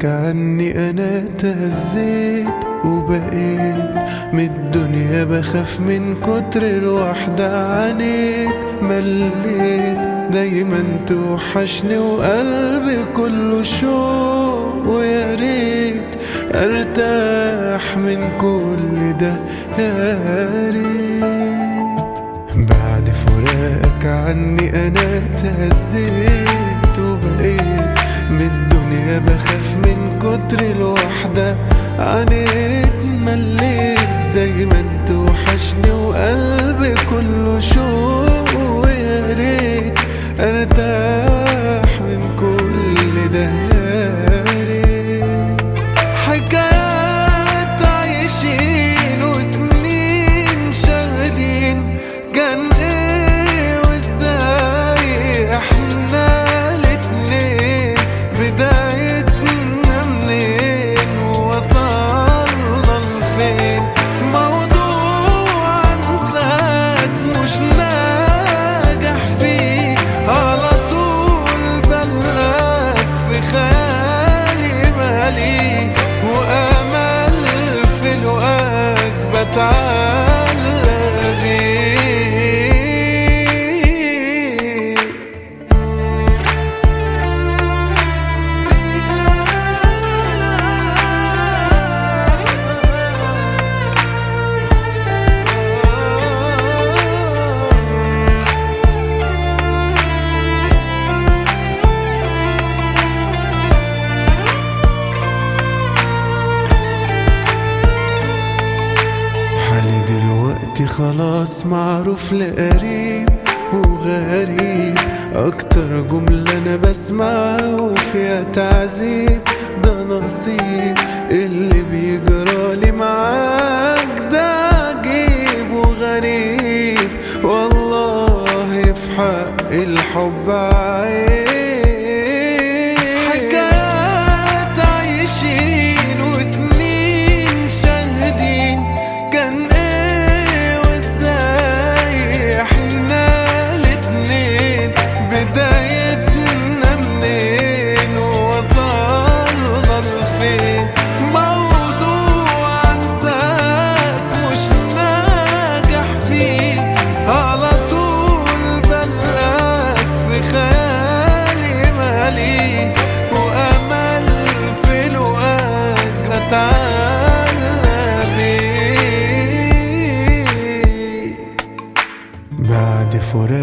فراقك عني انا تهزيت وبقيت من الدنيا بخاف من كتر الوحدة عانيت مليت دايما توحشني وقلبي كله شوق ويا ريت ارتاح من كل ده يا ريت بعد فراقك عني انا تهزيت وبقيت من الدنيا بخاف من كتر الوحدة عانيت مليت دايما توحشني وقلبي كله شوق ويا ريت ارتاح من كل ده يا ريت حكايات عايشين وسنين شاهدين كان ايه وازاي احنا الاتنين بدايتنا منين ووصلنا لفين موضوع انساك مش ناجح فيه على طول بلاك في خيالي مالي وامل في لقاك بتعلى بيه حالي دلوقتي خلاص معروف لقريب وغريب اكتر جملة انا بسمعها وفيها تعذيب ده نصيب اللي بيجرالي معاك ده عجيب وغريب والله في حق الحب عيب حكايات عايشين وسنين شاهدين كان ايه وازاي احنا الاتنين بدايتنا منين ووصلنا لفين موضوع انساك مش ناجح فيه على طول بلاك في خيالي مالي وامل في لقاك بتعلى بيه بعد فراق